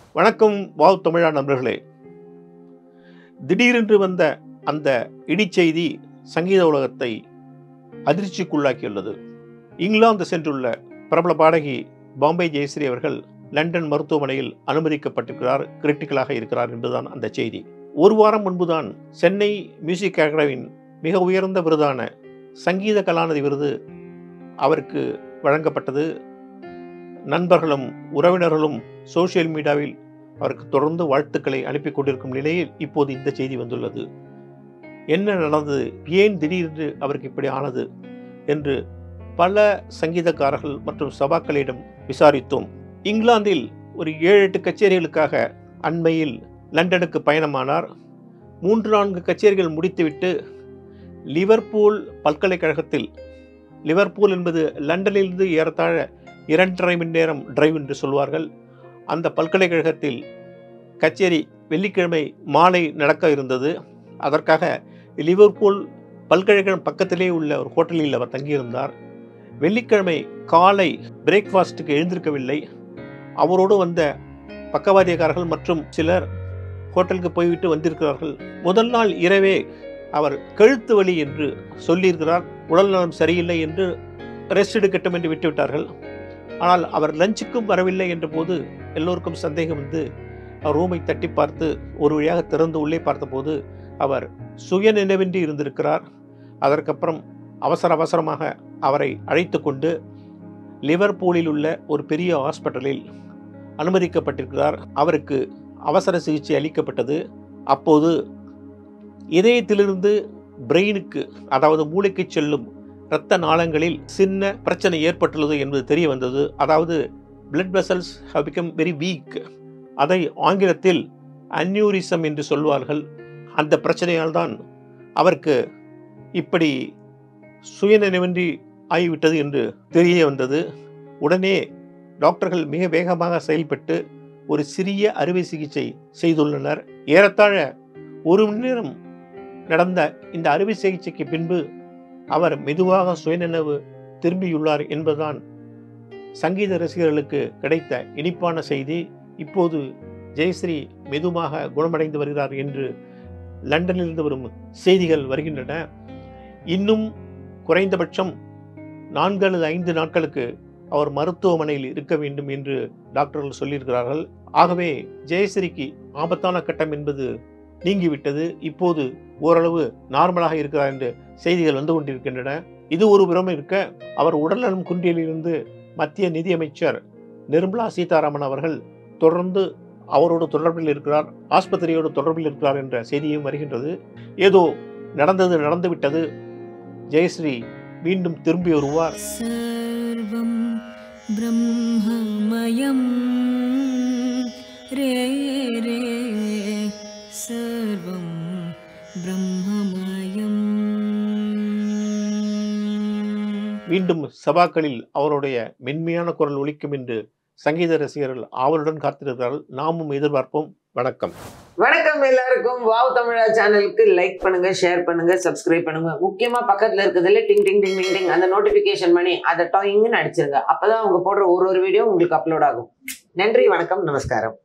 வணக்கம் வாவ் தமிழா நண்பர்களே திடீரென்று வந்த அந்த இடிச்செய்தி சங்கீத உலகத்தை அதிர்ச்சிக்குள்ளாக்கியுள்ளது இங்கிலாந்து சென்றுள்ள பிரபல பாடகி பாம்பே ஜெயஸ்ரீ அவர்கள் லண்டன் மருத்துவமனையில் அனுமதிக்கப்பட்டிருக்கிறார் கிரிட்டிக்கலாக இருக்கிறார் என்பதுதான் அந்த செய்தி ஒரு வாரம் முன்புதான் சென்னை மியூசிக் அகாடமியின் மிக உயர்ந்த விருதான சங்கீத கலாநிதி விருது அவருக்கு வழங்கப்பட்டது நண்பர்களும் உறவினர்களும் சோஷியல் மீடியாவில் அவருக்கு தொடர்ந்து வாழ்த்துக்களை அனுப்பி கொண்டிருக்கும் நிலையில் இப்போது இந்த செய்தி வந்துள்ளது என்ன நடந்தது ஏன் திடீரென்று அவருக்கு இப்படி ஆனது என்று பல சங்கீதக்காரர்கள் மற்றும் சபாக்களிடம் விசாரித்தோம் இங்கிலாந்தில் ஒரு ஏழு எட்டு கச்சேரிகளுக்காக அண்மையில் லண்டனுக்கு பயணமானார் மூன்று நான்கு கச்சேரிகள் முடித்துவிட்டு லிவர்பூல் பல்கலைக்கழகத்தில் லிவர்பூல் என்பது லண்டனிலிருந்து ஏறத்தாழ இரண்டரை மணி நேரம் டிரைவ் என்று சொல்வார்கள் அந்த பல்கலைக்கழகத்தில் கச்சேரி வெள்ளிக்கிழமை மாலை நடக்க இருந்தது அதற்காக லிவர்பூல் பல்கலைக்கழகம் பக்கத்திலே உள்ள ஒரு ஹோட்டலில் அவர் தங்கியிருந்தார் வெள்ளிக்கிழமை காலை பிரேக்ஃபாஸ்ட்டுக்கு எழுந்திருக்கவில்லை அவரோடு வந்த பக்கவாதியக்காரர்கள் மற்றும் சிலர் ஹோட்டலுக்கு போய்விட்டு வந்திருக்கிறார்கள் முதல் நாள் இரவே அவர் கழுத்து வலி என்று சொல்லியிருக்கிறார் உடல் நலம் சரியில்லை என்று ரெஸ்ட் எடுக்கட்டும் என்று விட்டுவிட்டார்கள் ஆனால் அவர் லஞ்சுக்கும் வரவில்லை என்ற போது எல்லோருக்கும் சந்தேகம் வந்து அவர் ரூமை தட்டி பார்த்து ஒரு வழியாக திறந்து உள்ளே பார்த்தபோது அவர் சுய நினைவின்றி இருந்திருக்கிறார் அதற்கப்புறம் அவசர அவசரமாக அவரை அழைத்து கொண்டு லிவர்பூலில் உள்ள ஒரு பெரிய ஹாஸ்பிட்டலில் அனுமதிக்கப்பட்டிருக்கிறார் அவருக்கு அவசர சிகிச்சை அளிக்கப்பட்டது அப்போது இதயத்திலிருந்து பிரெயினுக்கு அதாவது மூளைக்கு செல்லும் இரத்த நாளங்களில் சின்ன பிரச்சனை ஏற்பட்டுள்ளது என்பது தெரிய வந்தது அதாவது blood vessels how become very weak அதை ஆங்கிலத்தில் அன்யூரிசம் என்று சொல்வார்கள் அந்த பிரச்சனையால் தான் அவருக்கு இப்படி சுயநினைவின்றி ஆகிவிட்டது என்று தெரிய வந்தது உடனே டாக்டர்கள் மிக வேகமாக செயல்பட்டு ஒரு சிறிய அறுவை சிகிச்சை செய்துள்ளனர் ஏறத்தாழ ஒரு மணி நேரம் நடந்த இந்த அறுவை சிகிச்சைக்கு பின்பு அவர் மெதுவாக சுயநினைவு திரும்பியுள்ளார் என்பதுதான் சங்கீத ரசிகர்களுக்கு கிடைத்த இனிப்பான செய்தி இப்போது ஜெயஸ்ரீ மெதுவாக குணமடைந்து வருகிறார் என்று லண்டனிலிருந்து வரும் செய்திகள் வருகின்றன இன்னும் குறைந்தபட்சம் நான்கு அல்லது ஐந்து நாட்களுக்கு அவர் மருத்துவமனையில் இருக்க வேண்டும் என்று டாக்டர்கள் சொல்லியிருக்கிறார்கள் ஆகவே ஜெயஸ்ரீக்கு ஆபத்தான கட்டம் என்பது நீங்கிவிட்டது இப்போது ஓரளவு நார்மலாக இருக்கிறார் என்று செய்திகள் வந்து கொண்டிருக்கின்றன இது ஒரு புறம் இருக்க அவர் உடல்நலம் குன்றியிலிருந்து மத்திய நிதியமைச்சர் நிர்மலா சீதாராமன் அவர்கள் தொடர்ந்து அவரோடு தொடர்பில் இருக்கிறார் ஆஸ்பத்திரியோடு தொடர்பில் இருக்கிறார் என்ற செய்தியும் வருகின்றது ஏதோ நடந்தது நடந்துவிட்டது ஜெயஸ்ரீ மீண்டும் திரும்பி வருவார் सर्वं ब्रह्ममयं रे रे सर्वं ब्रह्ममयम् மீண்டும் சபாக்களில் அவருடைய மென்மையான குரல் ஒலிக்கும் என்று சங்கீத ரசிகர்கள் ஆவலுடன் காத்திருக்கிறார்கள் நாமும் எதிர்பார்ப்போம் வணக்கம் வணக்கம் எல்லாருக்கும் வாவ் தமிழா சேனலுக்கு லைக் பண்ணுங்க ஷேர் பண்ணுங்க சப்ஸ்கிரைப் பண்ணுங்க முக்கியமா பக்கத்துல இருக்கிறதுல டிங் டிங் டிங் டிங் டிங் அந்த நோட்டிபிகேஷன் பண்ணி அதை டாயிங்னு அடிச்சிருங்க அப்பதான் அவங்க போடுற ஒரு ஒரு வீடியோ உங்களுக்கு அப்லோட் ஆகும் நன்றி வணக்கம் நமஸ்காரம்